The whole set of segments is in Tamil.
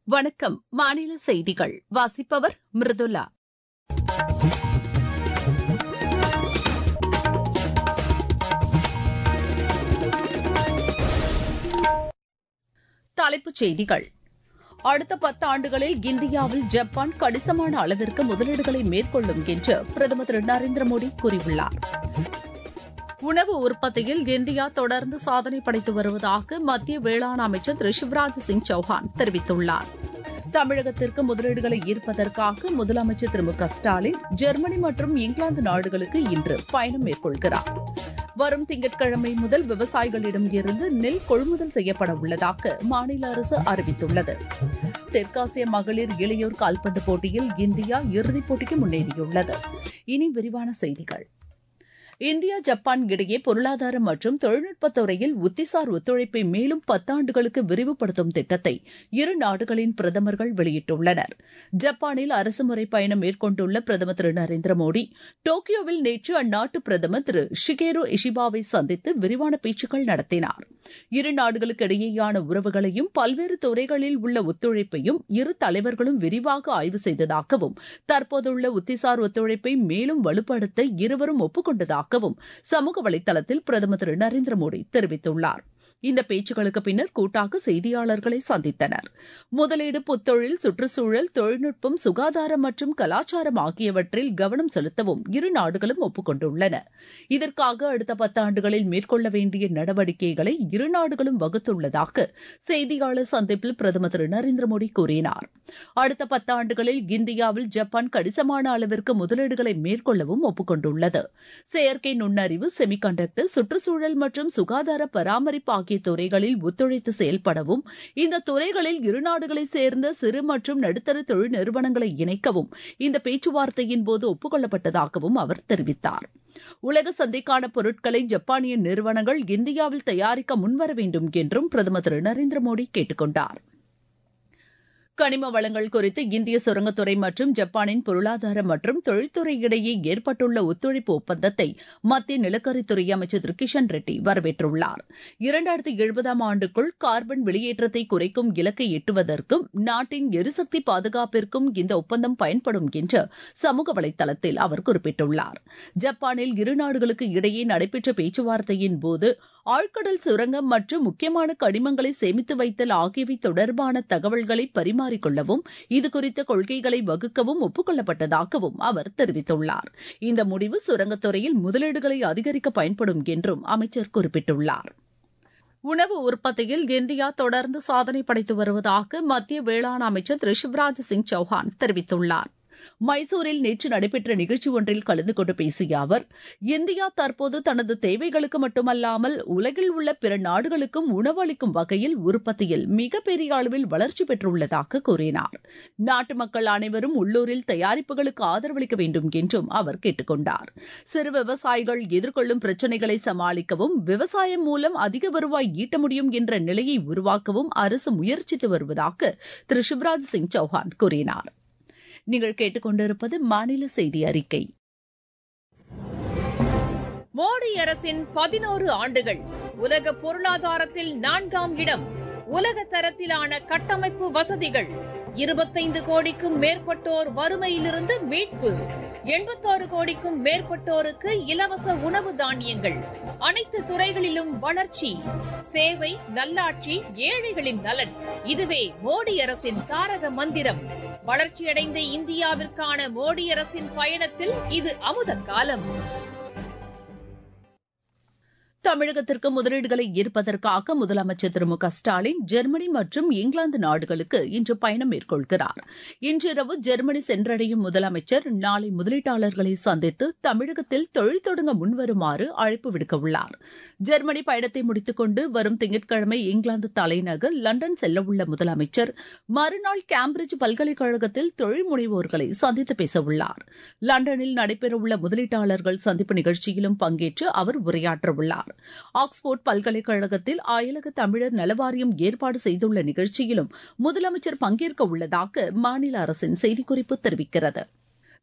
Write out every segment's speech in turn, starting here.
வணக்கம் மாநில செய்திகள் வாசிப்பவர் மிருதுலா தலைப்புச் செய்திகள் அடுத்த பத்து ஆண்டுகளில் இந்தியாவில் ஜப்பான் கணிசமான அளவிற்கு முதலீடுகளை மேற்கொள்ளும் என்று பிரதமர் திரு நரேந்திர மோடி கூறியுள்ளார் உணவு உற்பத்தியில் இந்தியா தொடர்ந்து சாதனை படைத்து வருவதாக மத்திய வேளாண் அமைச்சர் திரு சிவராஜ் சிங் சௌஹான் தெரிவித்துள்ளார் தமிழகத்திற்கு முதலீடுகளை ஈர்ப்பதற்காக முதலமைச்சர் திரு மு க ஸ்டாலின் ஜெர்மனி மற்றும் இங்கிலாந்து நாடுகளுக்கு இன்று பயணம் மேற்கொள்கிறார் வரும் திங்கட்கிழமை முதல் விவசாயிகளிடம் இருந்து நெல் கொள்முதல் செய்யப்பட உள்ளதாக மாநில அரசு அறிவித்துள்ளது தெற்காசிய மகளிர் இளையோர் கால்பந்து போட்டியில் இந்தியா இறுதிப் போட்டிக்கு முன்னேறியுள்ளது இனி விரிவான செய்திகள் இந்தியா ஜப்பான் இடையே பொருளாதார மற்றும் தொழில்நுட்பத் துறையில் உத்திசார் ஒத்துழைப்பை மேலும் பத்தாண்டுகளுக்கு விரிவுபடுத்தும் திட்டத்தை இரு நாடுகளின் பிரதமர்கள் வெளியிட்டுள்ளனர் ஜப்பானில் அரசுமுறை பயணம் மேற்கொண்டுள்ள பிரதமர் திரு நரேந்திர மோடி டோக்கியோவில் நேற்று அந்நாட்டு பிரதமர் திரு ஷிகேரு இஷிபாவை சந்தித்து விரிவான பேச்சுக்கள் நடத்தினார் இரு நாடுகளுக்கு இடையேயான உறவுகளையும் பல்வேறு துறைகளில் உள்ள ஒத்துழைப்பையும் இரு தலைவர்களும் விரிவாக ஆய்வு செய்ததாகவும் தற்போதுள்ள உத்திசார் ஒத்துழைப்பை மேலும் வலுப்படுத்த இருவரும் ஒப்புக்கொண்டதாக உள்ளதாகவும் சமூக வலைதளத்தில் பிரதமர் திரு நரேந்திர மோடி தெரிவித்துள்ளார் இந்த பேச்சுக்களுக்கு பின்னர் கூட்டாக செய்தியாளர்களை சந்தித்தனர் முதலீடு புத்தொழில் சுற்றுச்சூழல் தொழில்நுட்பம் சுகாதாரம் மற்றும் கலாச்சாரம் ஆகியவற்றில் கவனம் செலுத்தவும் இரு நாடுகளும் ஒப்புக்கொண்டுள்ளன இதற்காக அடுத்த பத்தாண்டுகளில் மேற்கொள்ள வேண்டிய நடவடிக்கைகளை இரு நாடுகளும் வகுத்துள்ளதாக செய்தியாளர் சந்திப்பில் பிரதமர் திரு நரேந்திர மோடி கூறினார் அடுத்த பத்தாண்டுகளில் இந்தியாவில் ஜப்பான் கணிசமான அளவிற்கு முதலீடுகளை மேற்கொள்ளவும் ஒப்புக்கொண்டுள்ளது செயற்கை நுண்ணறிவு செமிகண்டக்டர் சுற்றுச்சூழல் மற்றும் சுகாதார பராமரிப்பு ஆகிய துறைகளில் ஒத்துழைத்து செயல்படவும் இந்த துறைகளில் இரு நாடுகளைச் சேர்ந்த சிறு மற்றும் நடுத்தர தொழில் நிறுவனங்களை இணைக்கவும் இந்த பேச்சுவார்த்தையின் போது ஒப்புக்கொள்ளப்பட்டதாகவும் அவர் தெரிவித்தார் உலக சந்தைக்கான பொருட்களை ஜப்பானிய நிறுவனங்கள் இந்தியாவில் தயாரிக்க முன்வர வேண்டும் என்றும் பிரதமர் திரு நரேந்திர மோடி கேட்டுக் கொண்டார் கனிம வளங்கள் குறித்து இந்திய சுரங்கத்துறை மற்றும் ஜப்பானின் பொருளாதார மற்றும் தொழில்துறை இடையே ஏற்பட்டுள்ள ஒத்துழைப்பு ஒப்பந்தத்தை மத்திய நிலக்கரித்துறை அமைச்சர் திரு கிஷன் ரெட்டி வரவேற்றுள்ளார் இரண்டாயிரத்தி எழுபதாம் ஆண்டுக்குள் கார்பன் வெளியேற்றத்தை குறைக்கும் இலக்கை எட்டுவதற்கும் நாட்டின் எரிசக்தி பாதுகாப்பிற்கும் இந்த ஒப்பந்தம் பயன்படும் என்று சமூக வலைதளத்தில் அவர் குறிப்பிட்டுள்ளார் ஜப்பானில் இரு நாடுகளுக்கு இடையே நடைபெற்ற பேச்சுவார்த்தையின் போது ஆழ்கடல் சுரங்கம் மற்றும் முக்கியமான கனிமங்களை சேமித்து வைத்தல் ஆகியவை தொடர்பான தகவல்களை பரிமாறிக்கொள்ளவும் இதுகுறித்த கொள்கைகளை வகுக்கவும் ஒப்புக்கொள்ளப்பட்டதாகவும் அவர் தெரிவித்துள்ளார் இந்த முடிவு சுரங்கத்துறையில் முதலீடுகளை அதிகரிக்க பயன்படும் என்றும் அமைச்சர் குறிப்பிட்டுள்ளார் உணவு உற்பத்தியில் இந்தியா தொடர்ந்து சாதனை படைத்து வருவதாக மத்திய வேளாண் அமைச்சர் திரு சிவராஜ் சிங் சௌஹான் தெரிவித்துள்ளார் மைசூரில் நேற்று நடைபெற்ற நிகழ்ச்சி ஒன்றில் கலந்து கொண்டு பேசிய அவர் இந்தியா தற்போது தனது தேவைகளுக்கு மட்டுமல்லாமல் உலகில் உள்ள பிற நாடுகளுக்கும் உணவளிக்கும் வகையில் உற்பத்தியில் மிகப்பெரிய அளவில் வளர்ச்சி பெற்றுள்ளதாக கூறினார் நாட்டு மக்கள் அனைவரும் உள்ளூரில் தயாரிப்புகளுக்கு ஆதரவளிக்க வேண்டும் என்றும் அவர் கேட்டுக் கொண்டார் சிறு விவசாயிகள் எதிர்கொள்ளும் பிரச்சினைகளை சமாளிக்கவும் விவசாயம் மூலம் அதிக வருவாய் ஈட்ட முடியும் என்ற நிலையை உருவாக்கவும் அரசு முயற்சித்து வருவதாக திரு சிவராஜ் சிங் சௌஹான் கூறினார் நீங்கள் கேட்டுக்கொண்டிருப்பது மாநில செய்தி அறிக்கை மோடி அரசின் பதினோரு ஆண்டுகள் உலக பொருளாதாரத்தில் நான்காம் இடம் உலக தரத்திலான கட்டமைப்பு வசதிகள் இருபத்தைந்து கோடிக்கும் மேற்பட்டோர் வறுமையிலிருந்து மீட்பு எண்பத்தாறு கோடிக்கும் மேற்பட்டோருக்கு இலவச உணவு தானியங்கள் அனைத்து துறைகளிலும் வளர்ச்சி சேவை நல்லாட்சி ஏழைகளின் நலன் இதுவே மோடி அரசின் தாரக மந்திரம் வளர்ச்சியடைந்த இந்தியாவிற்கான மோடி அரசின் பயணத்தில் இது அமுத காலம் தமிழகத்திற்கு முதலீடுகளை ஈர்ப்பதற்காக முதலமைச்சர் திரு மு க ஸ்டாலின் ஜெர்மனி மற்றும் இங்கிலாந்து நாடுகளுக்கு இன்று பயணம் மேற்கொள்கிறார் இன்றிரவு ஜெர்மனி சென்றடையும் முதலமைச்சர் நாளை முதலீட்டாளர்களை சந்தித்து தமிழகத்தில் தொழில் தொடங்க முன்வருமாறு அழைப்பு விடுக்கவுள்ளார் ஜெர்மனி பயணத்தை முடித்துக் கொண்டு வரும் திங்கட்கிழமை இங்கிலாந்து தலைநகர் லண்டன் செல்லவுள்ள முதலமைச்சர் மறுநாள் கேம்பிரிட்ஜ் பல்கலைக்கழகத்தில் தொழில் முனைவோர்களை சந்தித்து பேசவுள்ளார் லண்டனில் நடைபெறவுள்ள முதலீட்டாளர்கள் சந்திப்பு நிகழ்ச்சியிலும் பங்கேற்று அவர் உரையாற்றவுள்ளார் ஆக்ஸ்போர்ட் பல்கலைக்கழகத்தில் அயலக தமிழர் நலவாரியம் ஏற்பாடு செய்துள்ள நிகழ்ச்சியிலும் முதலமைச்சர் பங்கேற்க உள்ளதாக மாநில அரசின் செய்திக்குறிப்பு தெரிவிக்கிறது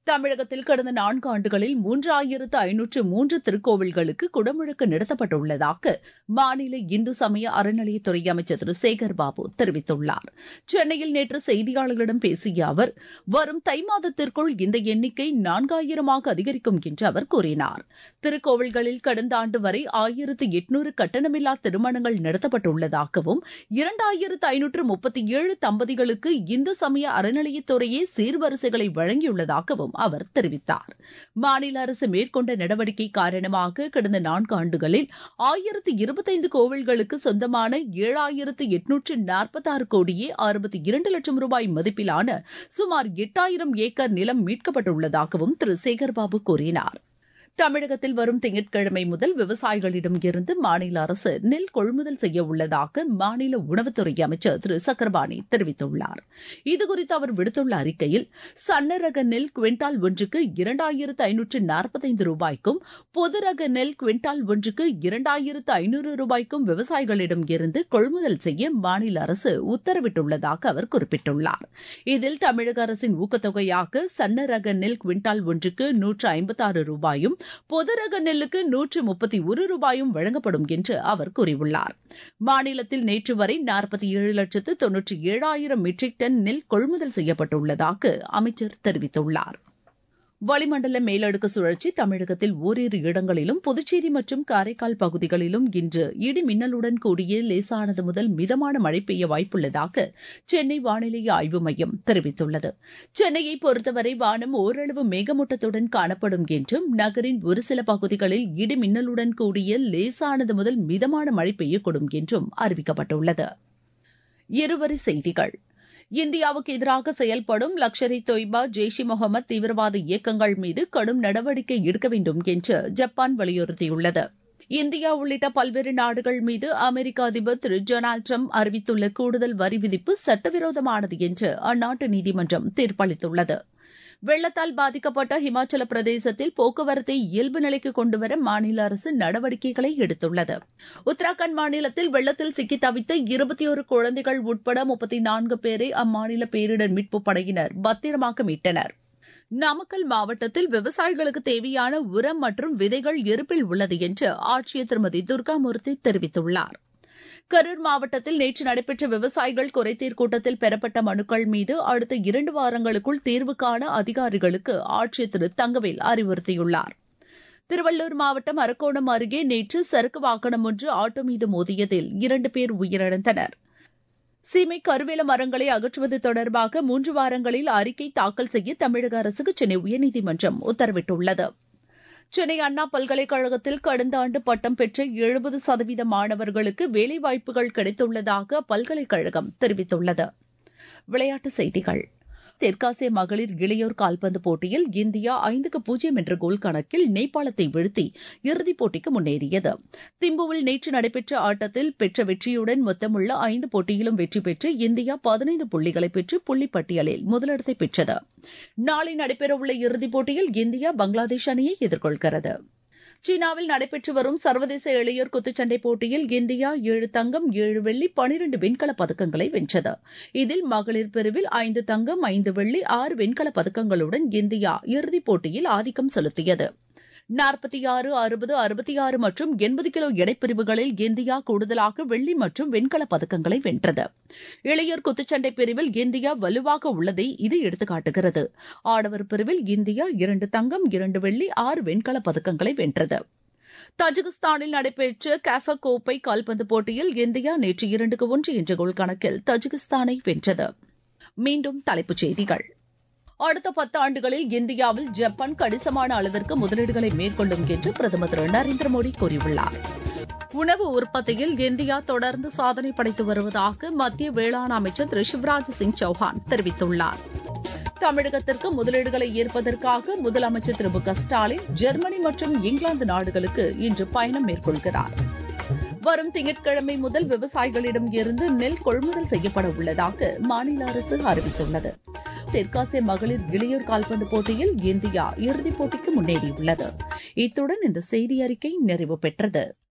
தமிழகத்தில் கடந்த நான்கு ஆண்டுகளில் மூன்றாயிரத்து ஐநூற்று மூன்று திருக்கோவில்களுக்கு குடமுழுக்கு நடத்தப்பட்டுள்ளதாக மாநில இந்து சமய அறநிலையத்துறை அமைச்சர் திரு சேகர் பாபு தெரிவித்துள்ளார் சென்னையில் நேற்று செய்தியாளர்களிடம் பேசிய அவர் வரும் தை மாதத்திற்குள் இந்த எண்ணிக்கை நான்காயிரமாக அதிகரிக்கும் என்று அவர் கூறினார் திருக்கோவில்களில் கடந்த ஆண்டு வரை ஆயிரத்து எட்நூறு கட்டணமில்லா திருமணங்கள் நடத்தப்பட்டுள்ளதாகவும் இரண்டாயிரத்து ஐநூற்று முப்பத்தி ஏழு தம்பதிகளுக்கு இந்து சமய அறநிலையத்துறையே சீர்வரிசைகளை வழங்கியுள்ளதாகவும் அவர் தெரிவித்தார் மாநில அரசு மேற்கொண்ட நடவடிக்கை காரணமாக கடந்த நான்கு ஆண்டுகளில் ஆயிரத்து இருபத்தைந்து கோவில்களுக்கு சொந்தமான ஏழாயிரத்து எட்நூற்று நாற்பத்தாறு கோடியே அறுபத்தி இரண்டு லட்சம் ரூபாய் மதிப்பிலான சுமார் எட்டாயிரம் ஏக்கர் நிலம் மீட்கப்பட்டுள்ளதாகவும் திரு சேகர்பாபு கூறினார் தமிழகத்தில் வரும் திங்கட்கிழமை முதல் விவசாயிகளிடம் இருந்து மாநில அரசு நெல் கொள்முதல் செய்ய உள்ளதாக மாநில உணவுத்துறை அமைச்சர் திரு சக்கரபாணி தெரிவித்துள்ளார் இதுகுறித்து அவர் விடுத்துள்ள அறிக்கையில் சன்ன ரக நெல் குவிண்டால் ஒன்றுக்கு இரண்டாயிரத்து ஐநூற்று நாற்பத்தைந்து ரூபாய்க்கும் பொது ரக நெல் குவிண்டால் ஒன்றுக்கு இரண்டாயிரத்து ஐநூறு ரூபாய்க்கும் விவசாயிகளிடம் இருந்து கொள்முதல் செய்ய மாநில அரசு உத்தரவிட்டுள்ளதாக அவர் குறிப்பிட்டுள்ளார் இதில் தமிழக அரசின் ஊக்கத்தொகையாக சன்ன ரக நெல் குவிண்டால் ஒன்றுக்கு நூற்று ஐம்பத்தாறு ரூபாயும் பொது ரக நெல்லுக்கு நூற்று முப்பத்தி ஒரு ரூபாயும் வழங்கப்படும் என்று அவர் கூறியுள்ளார் மாநிலத்தில் நேற்று வரை நாற்பத்தி ஏழு லட்சத்து தொன்னூற்றி ஏழாயிரம் மெட்ரிக் டன் நெல் கொள்முதல் செய்யப்பட்டுள்ளதாக அமைச்சர் தெரிவித்துள்ளார் வளிமண்டல மேலடுக்கு சுழற்சி தமிழகத்தில் ஓரிரு இடங்களிலும் புதுச்சேரி மற்றும் காரைக்கால் பகுதிகளிலும் இன்று இடி மின்னலுடன் கூடிய லேசானது முதல் மிதமான மழை பெய்ய வாய்ப்புள்ளதாக சென்னை வானிலை ஆய்வு மையம் தெரிவித்துள்ளது சென்னையை பொறுத்தவரை வானம் ஓரளவு மேகமூட்டத்துடன் காணப்படும் என்றும் நகரின் ஒரு சில பகுதிகளில் இடி மின்னலுடன் கூடிய லேசானது முதல் மிதமான மழை பெய்யக்கூடும் என்றும் அறிவிக்கப்பட்டுள்ளது இருவரி செய்திகள் இந்தியாவுக்கு எதிராக செயல்படும் லக்ஷர் இ தொய்பா ஜெய்ஷ் இ முகமது தீவிரவாத இயக்கங்கள் மீது கடும் நடவடிக்கை எடுக்க வேண்டும் என்று ஜப்பான் வலியுறுத்தியுள்ளது இந்தியா உள்ளிட்ட பல்வேறு நாடுகள் மீது அமெரிக்க அதிபர் திரு டொனால்டு ட்ரம்ப் அறிவித்துள்ள கூடுதல் வரி விதிப்பு சட்டவிரோதமானது என்று அந்நாட்டு நீதிமன்றம் தீர்ப்பளித்துள்ளது வெள்ளத்தால் பாதிக்கப்பட்ட ஹிமாச்சல பிரதேசத்தில் போக்குவரத்தை இயல்பு நிலைக்கு கொண்டுவர மாநில அரசு நடவடிக்கைகளை எடுத்துள்ளது உத்தராகண்ட் மாநிலத்தில் வெள்ளத்தில் சிக்கி தவித்த இருபத்தி ஒரு குழந்தைகள் உட்பட முப்பத்தி நான்கு பேரை அம்மாநில பேரிடர் மீட்புப் படையினர் பத்திரமாக மீட்டனர் நாமக்கல் மாவட்டத்தில் விவசாயிகளுக்கு தேவையான உரம் மற்றும் விதைகள் இருப்பில் உள்ளது என்று ஆட்சியர் திருமதி துர்காமூர்த்தி தெரிவித்துள்ளார் கரூர் மாவட்டத்தில் நேற்று நடைபெற்ற விவசாயிகள் குறைதீர் கூட்டத்தில் பெறப்பட்ட மனுக்கள் மீது அடுத்த இரண்டு வாரங்களுக்குள் தீர்வு காண அதிகாரிகளுக்கு ஆட்சியர் திரு தங்கவேல் அறிவுறுத்தியுள்ளார் திருவள்ளூர் மாவட்டம் அரக்கோணம் அருகே நேற்று சரக்கு வாகனம் ஒன்று ஆட்டோ மீது மோதியதில் இரண்டு பேர் உயிரிழந்தனர் சீமை கருவேல மரங்களை அகற்றுவது தொடர்பாக மூன்று வாரங்களில் அறிக்கை தாக்கல் செய்ய தமிழக அரசுக்கு சென்னை உயர்நீதிமன்றம் உத்தரவிட்டுள்ளது சென்னை அண்ணா பல்கலைக்கழகத்தில் கடந்த ஆண்டு பட்டம் பெற்ற எழுபது சதவீத மாணவர்களுக்கு வேலைவாய்ப்புகள் கிடைத்துள்ளதாக அப்பல்கலைக்கழகம் தெரிவித்துள்ளது விளையாட்டுச் செய்திகள் தெற்காசிய மகளிர் இளையோர் கால்பந்து போட்டியில் இந்தியா ஐந்துக்கு பூஜ்ஜியம் என்ற கோல் கணக்கில் நேபாளத்தை வீழ்த்தி இறுதிப் போட்டிக்கு முன்னேறியது திம்புவில் நேற்று நடைபெற்ற ஆட்டத்தில் பெற்ற வெற்றியுடன் மொத்தமுள்ள ஐந்து போட்டியிலும் வெற்றி பெற்று இந்தியா பதினைந்து புள்ளிகளை பெற்று புள்ளிப்பட்டியலில் முதலிடத்தை பெற்றது நாளை நடைபெறவுள்ள இறுதிப் போட்டியில் இந்தியா பங்களாதேஷ் அணியை எதிர்கொள்கிறது சீனாவில் நடைபெற்று வரும் சர்வதேச இளையோர் குத்துச்சண்டை போட்டியில் இந்தியா ஏழு தங்கம் ஏழு வெள்ளி பனிரண்டு வெண்கலப் பதக்கங்களை வென்றது இதில் மகளிர் பிரிவில் ஐந்து தங்கம் ஐந்து வெள்ளி ஆறு வெண்கலப் பதக்கங்களுடன் இந்தியா இறுதிப் போட்டியில் ஆதிக்கம் செலுத்தியது நாற்பத்தி ஆறு அறுபது அறுபத்தி ஆறு மற்றும் எண்பது கிலோ எடைப்பிரிவுகளில் இந்தியா கூடுதலாக வெள்ளி மற்றும் வெண்கலப் பதக்கங்களை வென்றது இளையோர் குத்துச்சண்டை பிரிவில் இந்தியா வலுவாக உள்ளதை இது எடுத்துக்காட்டுகிறது ஆடவர் பிரிவில் இந்தியா இரண்டு தங்கம் இரண்டு வெள்ளி ஆறு வெண்கலப் பதக்கங்களை வென்றது தஜிகிஸ்தானில் நடைபெற்ற கேஃப கோப்பை கால்பந்து போட்டியில் இந்தியா நேற்று இரண்டுக்கு ஒன்று என்ற கோல் கணக்கில் தஜிகிஸ்தானை வென்றது மீண்டும் தலைப்புச் செய்திகள் அடுத்த பத்தாண்டுகளில் இந்தியாவில் ஜப்பான் கணிசமான அளவிற்கு முதலீடுகளை மேற்கொள்ளும் என்று பிரதமர் திரு நரேந்திர மோடி கூறியுள்ளார் உணவு உற்பத்தியில் இந்தியா தொடர்ந்து சாதனை படைத்து வருவதாக மத்திய வேளாண் அமைச்சர் திரு சிவராஜ் சிங் சௌஹான் தெரிவித்துள்ளார் தமிழகத்திற்கு முதலீடுகளை ஈர்ப்பதற்காக முதலமைச்சர் திரு மு க ஸ்டாலின் ஜெர்மனி மற்றும் இங்கிலாந்து நாடுகளுக்கு இன்று பயணம் மேற்கொள்கிறார் வரும் திங்கட்கிழமை முதல் விவசாயிகளிடம் இருந்து நெல் கொள்முதல் செய்யப்பட உள்ளதாக மாநில அரசு அறிவித்துள்ளது தெற்காசிய மகளிர் இளையோர் கால்பந்து போட்டியில் இந்தியா இறுதிப் போட்டிக்கு முன்னேறியுள்ளது இத்துடன் இந்த செய்தி அறிக்கை நிறைவு பெற்றது